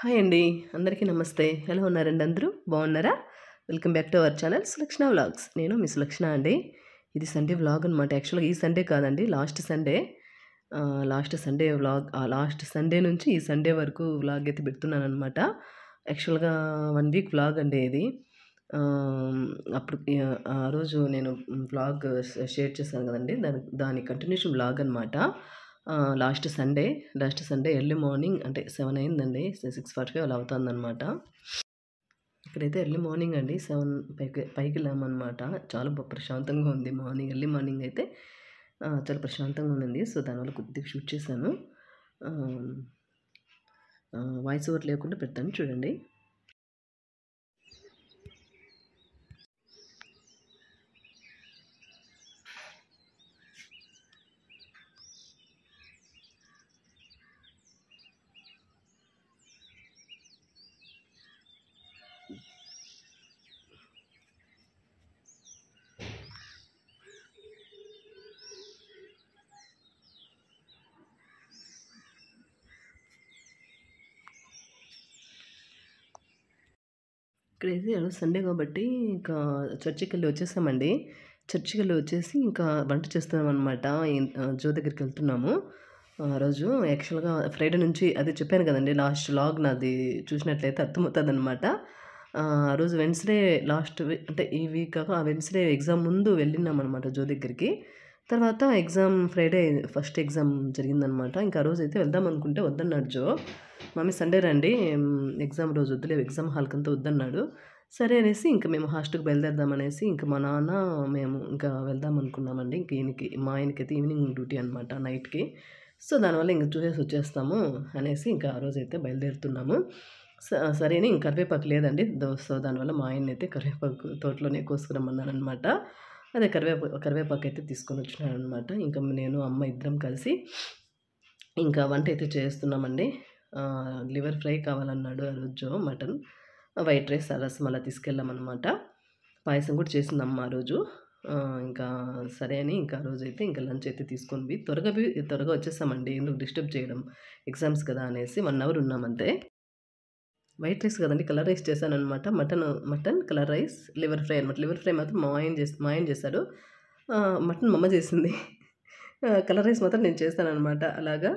Hi అండి అందరికీ నమస్తే ఎలా ఉన్నారండి అందరూ బాగున్నారా welcome back to our channel Sulakshana vlogs నేను మీ సులక్షణ అండి ఇది సండే వ్లాగ్ అనమాట యాక్చువల్గా ఈ సండే కాదండి last Sunday last Sunday vlog last Sunday నుంచి ఈ సండే వరకు వ్లాగ్ అయితే పెడుతున్నాను అనమాట యాక్చువల్గా వన్ వీక్ వ్లాగ్ అండి ఇది ఆ, అప్పుడు ఆ- ఆ రోజు నేను వ్లాగ్ షేర్ చేశాను కదండి దాని దాని కంటిన్యూషన్ వ్లాగ్ అనమాట last Sunday last Sunday early morning అంటే సెవెన్ అయిందండి సిక్స్ ఫార్టీ ఫైవ్ అలా అవుతుందన్నమాట ఇక్కడైతే ఎర్లీ మార్నింగ్ అండి సెవెన్ పైకి పైకి వెళ్ళామన్నమాట చాలా బా- ప్రశాంతంగా ఉంది మార్నింగ్ ఎర్లీ మార్నింగ్ అయితే ఆ, చాలా ప్రశాంతంగా ఉంది సో దానివల్ల కొద్దిగా షూట్ చేశాను వాయిస్ ఓవర్ లేకుండా పెడతాను చూడండి ఇక్కడైతే ఈరోజు సండే కాబట్టి ఇంకా చర్చికి వెళ్ళి వచ్చేసామండి చర్చికి వెళ్ళి వచ్చేసి ఇంకా వంట చేస్తున్నాం అనమాట జో దగ్గరికి వెళ్తున్నాము ఆ రోజు యాక్చువల్గా ఫ్రైడే నుంచి అదే చెప్పాను కదండి లాస్ట్ లాగ్ నాది చూసినట్లయితే అర్థమవుతుంది అనమాట ఆ రోజు వెన్స్డే లాస్ట్ అంటే ఈ వీక్ కాక ఆ వెన్స్డే ఎగ్జామ్ ముందు వెళ్ళినాం అనమాట జో దగ్గరికి తర్వాత ఎగ్జామ్ ఫ్రైడే ఫస్ట్ ఎగ్జామ్ జరిగిందనమాట ఇంకా ఆ రోజు అయితే వెళ్దాం అనుకుంటే వద్దన్నాడు జో మమ్మీ సండే రండి ఎగ్జామ్ రోజు వద్దులే ఎగ్జామ్ హాల్కి అంతా వద్దన్నాడు సరే అనేసి ఇంకా మేము హాస్టల్కి బయలుదేరదాం అనేసి ఇంకా మా నాన్న మేము ఇంకా వెళ్దాం అనుకున్నామండి ఇంక ఈయనకి మా ఆయనకైతే ఈవినింగ్ డ్యూటీ అనమాట నైట్కి సో దానివల్ల ఇంక చూసేసి వచ్చేస్తాము అనేసి ఇంకా ఆ రోజు అయితే బయలుదేరుతున్నాము స- సరే అని ఇంక కరివేపాకు లేదండి దో- సో దానివల్ల మా ఆయన అయితే కరివేపాకు తోటలోనే కోసుకురమ్మన్నాను అనమాట అదే కరివేపాకు కరివేపాకు అయితే తీసుకొని వచ్చినాను అనమాట ఇంకా నేను అమ్మ ఇద్దరం కలిసి ఇంకా వంట అయితే చేస్తున్నామండి ఆ, లివర్ ఫ్రై కావాలన్నాడు ఆ రోజు మటన్ వైట్ రైస్ రసం అలా తీసుకెళ్ళామన్నమాట పాయసం కూడా చేసింది అమ్మ ఆ రోజు ఆ, ఇంకా సరే అని ఇంకా ఆ రోజు అయితే ఇంకా లంచ్ అయితే తీసుకొని పోయి త్వరగా పోయి త్వరగా వచ్చేసామండి ఎందుకు డిస్టర్బ్ చేయడం ఎగ్జామ్స్ కదా అనేసి వన్ అవర్ ఉన్నామంతే వైట్ రైస్ కదండి కలర్ రైస్ చేశాను అనమాట mutton mutton colour rice liver fry అనమాట లివర్ ఫ్రై మాత్రం మా ఆయన చేసి మా ఆయన చేశాడు ఆ, మటన్ మా అమ్మ చేసింది ఆ, కలర్ రైస్ మాత్రం నేను చేస్తాను అనమాట అలాగా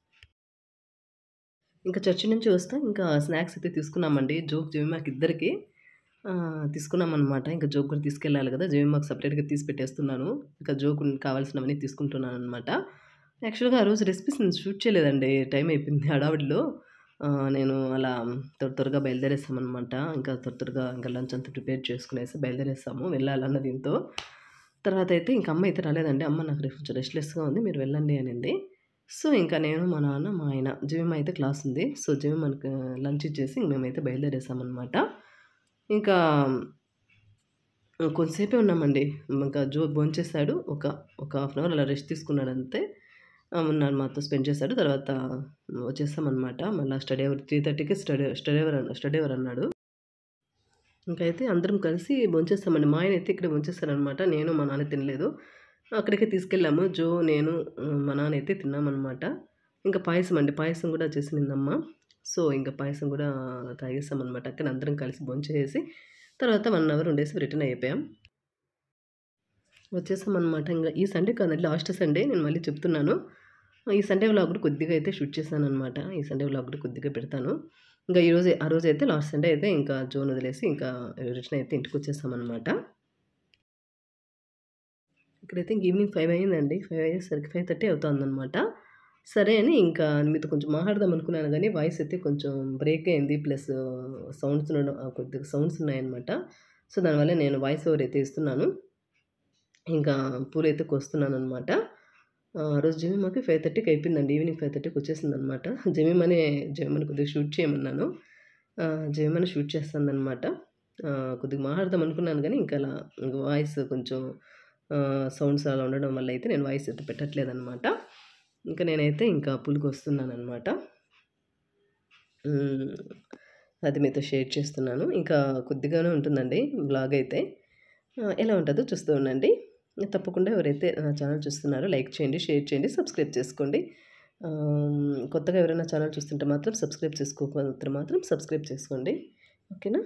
ఇంకా చర్చి నుంచి వస్తే ఇంకా స్నాక్స్ అయితే తీసుకున్నామండి జోక్ జమిమాకి ఇద్దరికి ఆ, తీసుకున్నామన్నమాట ఇంకా జోక్ కూడా తీసుకెళ్ళాలి కదా జమిమాకి సపరేట్గా తీసి పెట్టేస్తున్నాను ఇంకా జోక్ కావాల్సినవన్నీ తీసుకుంటున్నాను అనమాట యాక్చువల్గా ఆ రోజు రెసిపీస్ నేను షూట్ చేయలేదండి టైం అయిపోయింది హడావిడిలో ఆ, నేను అలా త్వర త్వరగా బయలుదేరేస్తామన్నమాట ఇంకా త్వర త్వరగా ఇంకా లంచ్ అంతా ప్రిపేర్ చేసుకునేసి బయలుదేరేస్తాము వెళ్ళాలన్న దీంతో తర్వాత అయితే ఇంకా అమ్మ అయితే రాలేదండి అమ్మ నాకు రేపు కొంచెం రెస్ట్లెస్గా ఉంది మీరు వెళ్ళండి అనింది సో ఇంకా నేను మా నాన్న మా ఆయన జిమ్ అయితే క్లాస్ ఉంది సో జిమ్ మనకు లంచ్ ఇచ్చేసి ఇంక మేమైతే బయలుదేరేసామన్నమాట ఇంకా కొంతసేపే ఉన్నామండి ఇంకా జో భోంచేశాడు ఒక ఒక హాఫ్ అన్ అవర్ అలా రెస్ట్ తీసుకున్నాడు అంతే ఆ, ఉన్నాడు మాతో స్పెండ్ చేశాడు తర్వాత వచ్చేసామన్నమాట మళ్ళీ స్టడీ అవర్ త్రీ థర్టీకి study study hour study hour అన్నాడు ఇంకైతే అందరం కలిసి భోంచేస్తామండి మా ఆయన అయితే ఇక్కడ భోంచేస్తారనమాట నేను మా నాన్న తినలేదు అక్కడికే తీసుకెళ్ళాము జో నేను ఆ, మా నాన్న అయితే తిన్నామన్నమాట ఇంకా పాయసం అండి పాయసం కూడా చేసిందమ్మ సో ఇంకా పాయసం కూడా తాగేసామన్నమాట అక్కడ అందరం కలిసి భోంచేసి తర్వాత వన్ అవర్ ఉండేసి రిటర్న్ అయిపోయాం వచ్చేసామన్నమాట ఇంకా ఈ సండే కాదండి లాస్ట్ సండే నేను మళ్ళీ చెప్తున్నాను ఈ సండే వ్లాగ్ కూడా కొద్దిగా అయితే షూట్ చేశాను అనమాట ఈ సండే వ్లాగ్ కూడా కొద్దిగా పెడతాను ఇంకా ఈ రోజు ఆ రోజు అయితే లాస్ట్ సండే అయితే ఇంకా జోన్ వదిలేసి ఇంకా రిటర్న్ అయితే ఇంటికి వచ్చేసామన్నమాట ఇక్కడైతే ఇంక ఈవినింగ్ ఫైవ్ అయ్యిందండి ఫైవ్ అయ్యేసరికి ఫైవ్ థర్టీ అవుతుందన్నమాట సరే అని ఇంకా మీతో కొంచెం మాట్లాడదాం అనుకున్నాను కానీ వాయిస్ అయితే కొంచెం బ్రేక్ అయింది ప్లస్ సౌండ్స్ ఉండడం కొద్దిగా సౌండ్స్ ఉన్నాయన్నమాట సో దానివల్ల నేను వాయిస్ ఓవర్ అయితే ఇస్తున్నాను ఇంకా పూలు అయితే కోస్తున్నాను అనమాట రోజు జమీమాకి ఫైవ్ థర్టీకి అయిపోయిందండి ఈవినింగ్ ఫైవ్ థర్టీకి వచ్చేసింది అనమాట జమీమనే జమీమని కొద్దిగా షూట్ చేయమన్నాను జమీమని షూట్ చేస్తానమాట కొద్దిగా మాట్లాడదాం అనుకున్నాను కానీ ఇంకా అలా ఇంకా వాయిస్ కొంచెం సౌండ్స్ అలా ఉండడం వల్ల అయితే నేను వాయిస్ అయితే పెట్టట్లేదు అనమాట ఇంకా నేనైతే ఇంకా పులుకు వస్తున్నాను అనమాట అది మీతో షేర్ చేస్తున్నాను ఇంకా కొద్దిగానే ఉంటుందండి బ్లాగ్ అయితే ఆ, ఎలా ఉంటుందో చూస్తూ ఉండండి తప్పకుండా ఎవరైతే నా ఛానల్ చూస్తున్నారో లైక్ చేయండి షేర్ చేయండి సబ్స్క్రైబ్ చేసుకోండి ఆమ్, కొత్తగా ఎవరైనా ఛానల్ చూస్తుంటే మాత్రం సబ్స్క్రైబ్ చేసుకోకపోతే మాత్రం సబ్స్క్రైబ్ చేసుకోండి ఓకేనా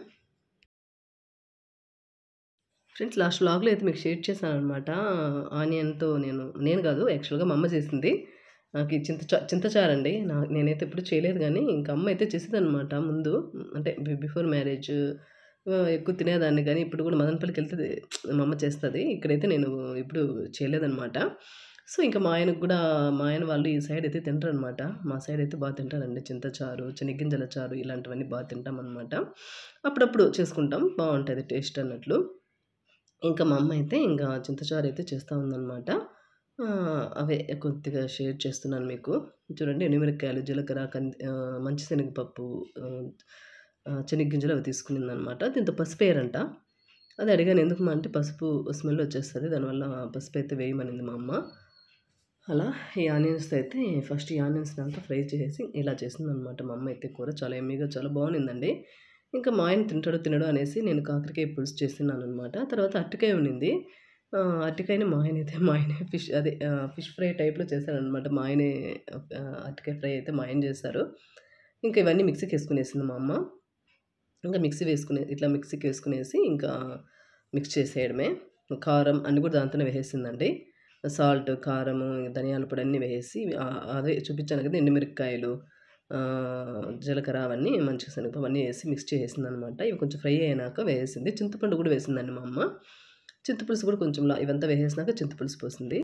ఫ్రెండ్స్ లాస్ట్ వ్లాగ్లో అయితే మీకు షేర్ చేశాను అనమాట ఆనియన్తో నేను నేను కాదు యాక్చువల్గా మా అమ్మ చేసింది నాకు ఈ చింత చా- చింతచారు అండి నా నేనైతే ఎప్పుడు చేయలేదు కానీ ఇంకా అమ్మ అయితే చేసేది అనమాట ముందు అంటే బిఫోర్ మ్యారేజ్ ఎక్కువ తినేదాన్ని కానీ ఇప్పుడు కూడా మదనపల్లికి వెళ్తే మా అమ్మ చేస్తుంది ఇక్కడైతే నేను ఇప్పుడు చేయలేదన్నమాట సో ఇంకా మా ఆయనకు కూడా మా ఆయన వాళ్ళు ఈ సైడ్ అయితే తింటారు అనమాట మా సైడ్ అయితే బాగా తింటారండి చింతచారు చెనిగ్గింజల చారు ఇలాంటివన్నీ బాగా తింటాం అనమాట అప్పుడప్పుడు చేసుకుంటాం బాగుంటుంది టేస్ట్ అన్నట్లు ఇంకా మా అమ్మ అయితే ఇంకా చింతచారు అయితే చేస్తూ ఉందన్నమాట ఆ, అవే కొద్దిగా షేర్ చేస్తున్నాను మీకు చూడండి ఎండుమిరపకాయలు జీలకర్ర కంది ఆ, మంచి శనగపప్పు ఆ, ఆ, శనగగింజలు అవి తీసుకునిందనమాట దీంతో పసుపు వేయరంట అది అడిగాను ఎందుకు మా అంటే పసుపు స్మెల్ వచ్చేస్తుంది దానివల్ల పసుపు అయితే వేయమనింది మా అమ్మ అలా ఈ ఆనియన్స్ అయితే ఫస్ట్ ఈ ఆనియన్స్ అంతా ఫ్రై చేసి ఇలా చేసింది అనమాట మా అమ్మ అయితే కూర చాలా ఎమ్మీగా చాలా బాగుండిందండి ఇంకా మా ఆయన తింటాడు తినడు అనేసి నేను కాకరకాయ పులుసు చేస్తున్నాను అనమాట తర్వాత అరటికాయ ఉండింది ఆ, అరటికాయని మా ఆయన అయితే మా ఆయన ఫిష్ అదే ఆ, ఫిష్ ఫ్రై టైప్లో చేశారనమాట మా ఆయనే ఆ, అరటికాయ ఫ్రై అయితే మా ఆయన చేశారు ఇంకా ఇవన్నీ మిక్సీకి వేసుకునేసింది మా అమ్మ ఇంకా మిక్సీ వేసుకునే ఇట్లా మిక్సీకి వేసుకునేసి ఇంకా మిక్స్ చేసేయడమే కారం అన్నీ కూడా దాంతోనే వేసేసిందండి సాల్ట్ కారము ధనియాల పొడి అన్నీ వేసి ఆ, అదే చూపించాను కదా ఎండుమిరపకాయలు ఆ, జీలకర్ర అవన్నీ మంచిగా శనగపప్పు అవన్నీ వేసి మిక్స్ చేసేసింది అనమాట ఇవి కొంచెం ఫ్రై అయినాక వేసింది చింతపండు కూడా వేసిందండి మా అమ్మ చింతపులుసు కూడా కొంచెం లా- ఇవంతా వేసేసినాక చింతపులుసు పోసింది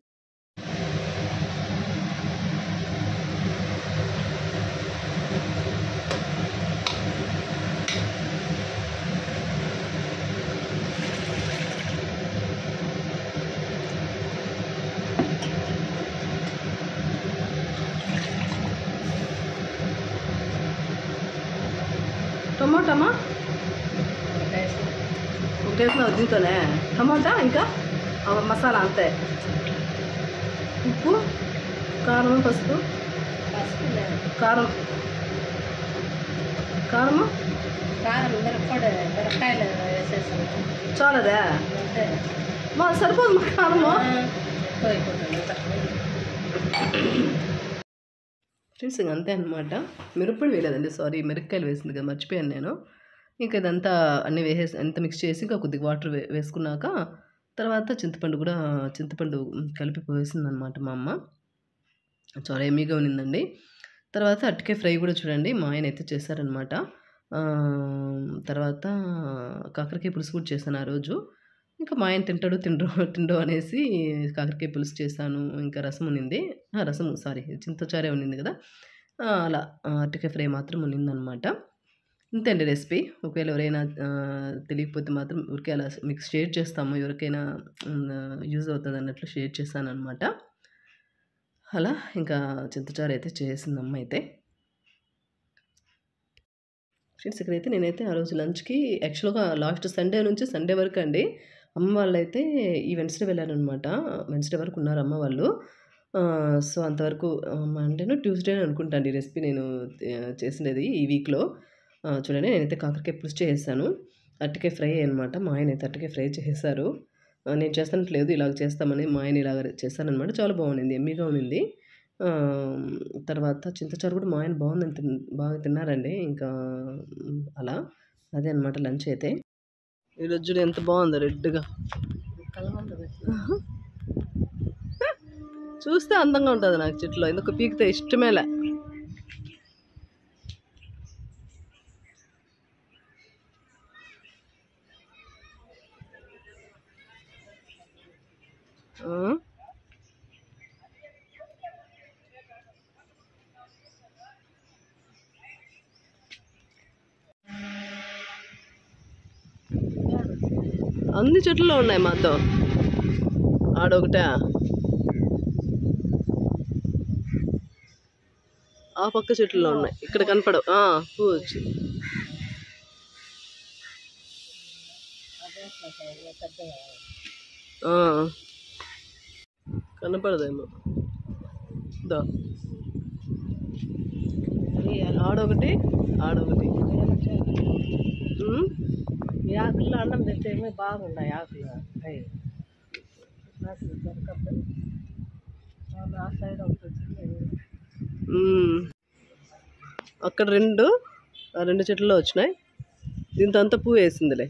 టమాటామా ఒకటేసిన దీంతోనే టమాటా ఇంకా ఆ మసాలా అంతే ఉప్పు కారం పసుపు కారం కారము కారం మిరప్పొడి మిరపకాయలు వేసేసాను చాలదా అంతే మా సరిపోదు మా కారము ఎక్కువైపోతుంది ఫ్రెండ్స్ ఇంక అంతే అనమాట మిరప్పొడి వేయలేదండి సారీ మిరపకాయలు వేసింది కదా మర్చిపోయాను నేను ఇంకా ఇదంతా అన్నీ వేసేసి అంతా మిక్స్ చేసి ఇంకా కొద్దిగా వాటర్ వే వేసుకున్నాక తర్వాత చింతపండు కూడా చింతపండు కలిపి పోసింది అనమాట మా అమ్మ చాలా ఎమ్మీగా ఉన్నిందండి తర్వాత అరటికాయ ఫ్రై కూడా చూడండి మా ఆయన అయితే చేశారనమాట ఆ, తర్వాత కాకరకాయ పులుసు కూడా చేశాను ఆ రోజు ఇంకా మా ఆయన తింటాడు తిండు తిండు అనేసి కాకరకాయ పులుసు చేశాను ఇంకా రసం ఉన్నింది ఆ, రసం సారీ చింతచారే ఉన్నింది కదా ఆ, అలా ఆ, అరటికాయ ఫ్రై మాత్రం ఉన్నిందనమాట ఇంతే అండి రెసిపీ ఒకవేళ ఎవరైనా ఆ, తెలియకపోతే మాత్రం ఊరికే అలా మీకు షేర్ చేస్తాము ఎవరికైనా యూజ్ అవుతుంది అన్నట్లు షేర్ చేశాను అనమాట అలా ఇంకా చింతచారు అయితే చేసింది అమ్మ అయితే ఫ్రెండ్స్ ఇక్కడైతే నేనైతే ఆ రోజు లంచ్కి యాక్చువల్గా లాస్ట్ సండే నుంచి సండే వరకు అండి అమ్మ వాళ్ళైతే ఈ వెన్స్డే వెళ్ళారనమాట వెన్స్డే వరకు ఉన్నారు అమ్మ వాళ్ళు ఆ, సో అంతవరకు మండేను ట్యూస్డే అనుకుంటాను ఈ రెసిపీ నేను ఆ, చేసినది ఈ వీక్లో ఆ, చూడండి నేనైతే కాకరకాయ పులుసు చేసేసాను అరటికాయ ఫ్రై అనమాట మా ఆయన అయితే అరటికాయ ఫ్రై చేసేసారు ఆ, నేను చేస్తానట్లేదు ఇలాగ చేస్తామని మా ఆయన ఇలాగ చేశానమాట చాలా బాగుండింది ఎమ్మీగా ఉన్నింది ఆ, తర్వాత చింతచారు కూడా మా ఆయన బాగుందని తిన్ బాగా తిన్నారండి ఇంకా మ్, అలా అదే అనమాట లంచ్ అయితే ఈరోజు చూడు ఎంత బాగుందో రెడ్గా కలమంద చూస్తే అందంగా ఉంటుంది నాకు చెట్లో ఎందుకు పీకితే ఇష్టమేలే ఆ? అన్ని చెట్లలో ఉన్నాయి మాతో ఆడొకటే ఆ పక్క చెట్లలో ఉన్నాయి ఇక్కడ కనపడవు ఆ, పువ్వు వచ్చి ఆ. కనపడదేమో దా ఆడొకటి ఆడొకటి ఉమ్. ఈ ఆకుల్లో అన్నం తెచ్చేవి బాగున్నాయి ఆకులు అవి ఆకులు దొరకదు ఆ సైడ్ ఒకటి వచ్చింది మ్మ్. అక్కడ రెండు ఆ రెండు చెట్లలో వచ్చినాయి దీంతో అంతా పువ్వు వేసిందిలే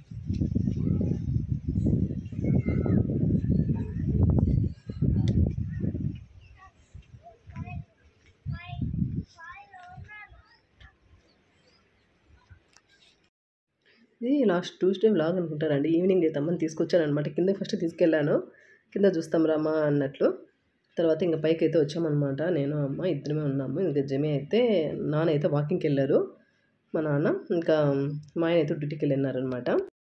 ఇది లాస్ట్ ట్యూస్డే వ్లాగ్ అనుకుంటారండి ఈవినింగ్ అయితే అమ్మని తీసుకొచ్చాను అనమాట కింద ఫస్ట్ తీసుకెళ్ళాను కింద చూస్తాం రామా అన్నట్లు తర్వాత ఇంకా పైకి అయితే వచ్చామన్నమాట నేను అమ్మ ఇద్దరమే ఉన్నాము ఇంకా జమి అయితే నాన్న అయితే వాకింగ్కి వెళ్ళారు మా నాన్న ఇంకా మా ఆయన అయితే డ్యూటీకి వెళ్ళినారనమాట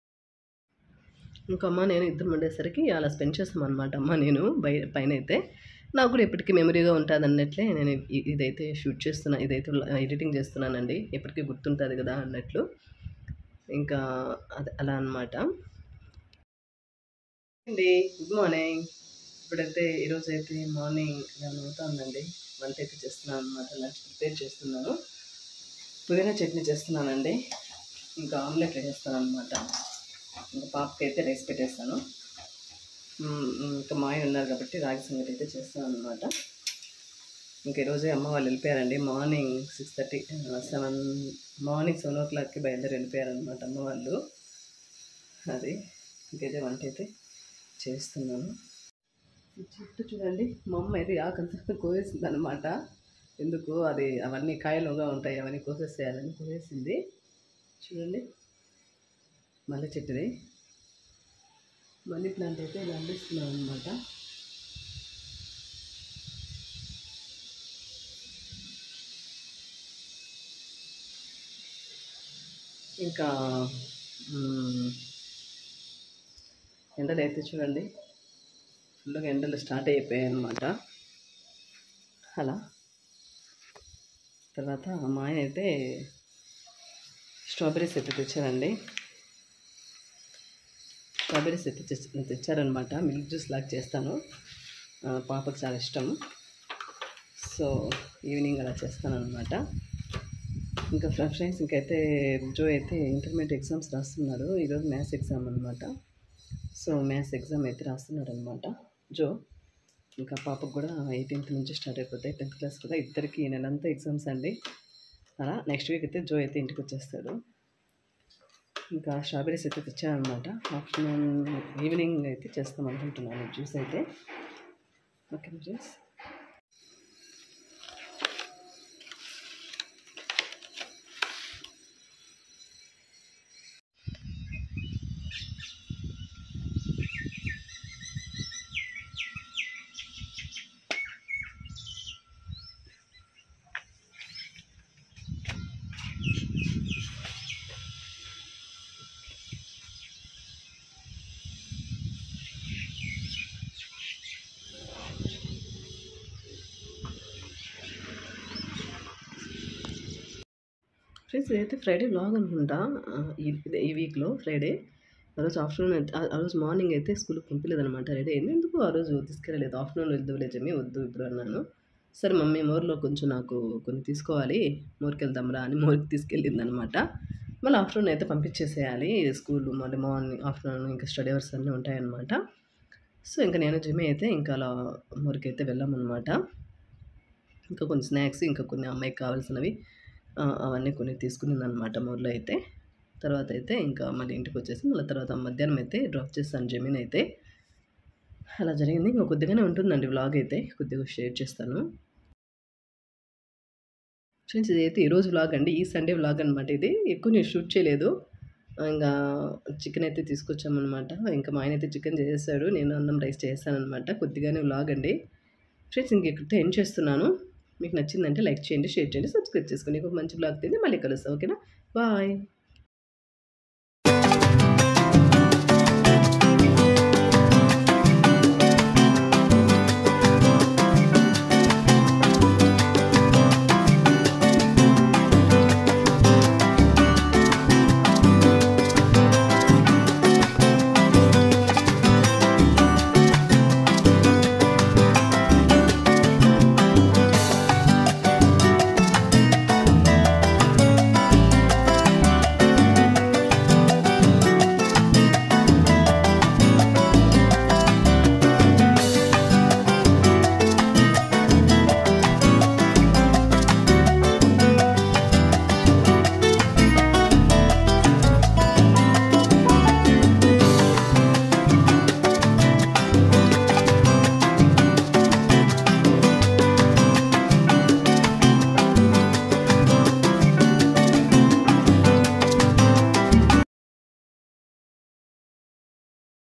ఇంకా అమ్మ నేను ఇద్దరు ఉండేసరికి అలా స్పెండ్ చేస్తాం అనమాట అమ్మ నేను బయ పైన అయితే నాకు కూడా ఎప్పటికీ మెమరీగా ఉంటుంది అన్నట్లే నేను ఇ- ఇదైతే షూట్ చేస్తున్నా ఇదైతే ఎడిటింగ్ చేస్తున్నానండి ఎప్పటికీ గుర్తుంటుంది కదా అన్నట్లు ఇంకా అది అలా అనమాట అండి గుడ్ మార్నింగ్ ఇప్పుడైతే ఈరోజు అయితే మార్నింగ్ లెవెన్ అవుతుందండి వంట అయితే చేస్తున్నాను అనమాట లంచ్ ప్రిపేర్ చేస్తున్నాను పుదీనా చట్నీ చేస్తున్నానండి ఇంకా ఆమ్లెట్ వేసేస్తాను అనమాట ఇంకా పాపకి అయితే రైస్ పెట్టేస్తాను మ్మ్, ఇంకా మా ఆయన ఉన్నారు కాబట్టి రాగి సంగటి అయితే చేస్తాను అనమాట ఇంకా ఈరోజే అమ్మ వాళ్ళు వెళ్ళిపోయారండి morning six thirty seven morning seven o క్లాక్కి బయలుదేరి వెళ్ళిపోయారనమాట అమ్మ వాళ్ళు అది ఇంకైతే వంట అయితే చేస్తున్నాను ఈ చెట్టు చూడండి మా అమ్మ అయితే ఆకంతా కోసేసింది అనమాట ఎందుకు అది అవన్నీ కాయలుగా ఉంటాయి అవన్నీ కోసేసేయాలని కోసేసింది చూడండి మల్లె చెట్టుది మనీ ప్లాంట్ అయితే ఇలా అందిస్తున్నాను అనమాట ఇంకా మ్మ్, ఎండలు అయితే చూడండి ఫుల్గా ఎండలు స్టార్ట్ అయిపోయాయి అనమాట అలా తర్వాత మా ఆయన అయితే స్ట్రాబెర్రీస్ అయితే తెచ్చారండి స్ట్రాబెర్రీస్ అయితే తెచ్చ- తెచ్చారనమాట మిల్క్ జ్యూస్ లాగా చేస్తాను ఆ, పాపకు చాలా ఇష్టం సో ఈవినింగ్ అలా చేస్తాను అనమాట ఇంకా ఫ్రెండ్స్ ఇంకైతే జో అయితే ఇంటర్మీడియట్ ఎగ్జామ్స్ రాస్తున్నాడు ఈరోజు మ్యాథ్స్ ఎగ్జామ్ అనమాట సో మ్యాథ్స్ ఎగ్జామ్ అయితే రాస్తున్నాడు అనమాట జో ఇంకా పాపకు కూడా ఎయిటీన్త్ నుంచి స్టార్ట్ అయిపోతాయి టెన్త్ క్లాస్ కదా ఇద్దరికి ఈ నెలంతా ఎగ్జామ్స్ అండి అలా నెక్స్ట్ వీక్ అయితే జో అయితే ఇంటికి వచ్చేస్తాడు ఇంకా స్ట్రాబెరీస్ అయితే తెచ్చానమాట ఆఫ్టర్నూన్ ఈవినింగ్ అయితే చేస్తాం అనుకుంటున్నాను జ్యూస్ అయితే ఓకే జ్యూస్ ఫ్రెండ్స్ ఇదైతే ఫ్రైడే బ్లాగ్ అనుకుంటా ఆ, ఈ ఇదే- ఈ వీక్లో ఫ్రైడే ఆ రోజు ఆఫ్టర్నూన్ అయితే ఆ- ఆ రోజు మార్నింగ్ అయితే స్కూల్కి పంపించలేదు అనమాట రెడీ అయింది ఎందుకు ఆ రోజు తీసుకెళ్ళలేదు ఆఫ్టర్నూన్ వెళ్దాంలే జమి వద్దు ఇప్పుడు అన్నాను సరే మమ్మీ మోర్లో కొంచెం నాకు కొన్ని తీసుకోవాలి మోర్కి వెళ్దాంరా అని మోర్కి తీసుకెళ్ళింది అనమాట మళ్ళీ ఆఫ్టర్నూన్ అయితే పంపించేసేయాలి స్కూల్ మళ్ళీ మార్నింగ్ ఆఫ్టర్నూన్ ఇంకా స్టడీ అవర్స్ అన్నీ ఉంటాయన్నమాట సో ఇంకా నేను జిమ్ అయితే ఇంకా అలా మోర్కి అయితే వెళ్ళామన్నమాట ఇంకా కొన్ని స్నాక్స్ ఇంకా కొన్ని అమ్మాయికి కావాల్సినవి ఆ, అవన్నీ కొన్ని తీసుకునింది అనమాట మోర్లో అయితే తర్వాత అయితే ఇంకా మళ్ళీ ఇంటికి వచ్చేసి మళ్ళీ తర్వాత మధ్యాహ్నం అయితే డ్రాప్ చేస్తాను జమీన్ అయితే అలా జరిగింది ఇంకా కొద్దిగానే ఉంటుందండి వ్లాగ్ అయితే కొద్దిగా షేర్ చేస్తాను ఫ్రెండ్స్ ఇదైతే ఈరోజు వ్లాగ్ అండి ఈ సండే వ్లాగ్ అనమాట ఇది ఎక్కువ నేను షూట్ చేయలేదు ఇంకా చికెన్ అయితే తీసుకొచ్చామన్నమాట ఇంకా మా ఆయన అయితే చికెన్ చేసేసాడు నేను అన్నం రైస్ చేస్తానమాట కొద్దిగానే వ్లాగ్ అండి ఫ్రెండ్స్ ఇంక ఇక్కడితో ఎండ్ చేస్తున్నాను మీకు నచ్చిందంటే లైక్ చేయండి షేర్ చేయండి సబ్స్క్రైబ్ చేసుకోండి ఇంకొక మంచి బ్లాగ్ తింది మళ్ళీ కలుస్తాం ఓకేనా బాయ్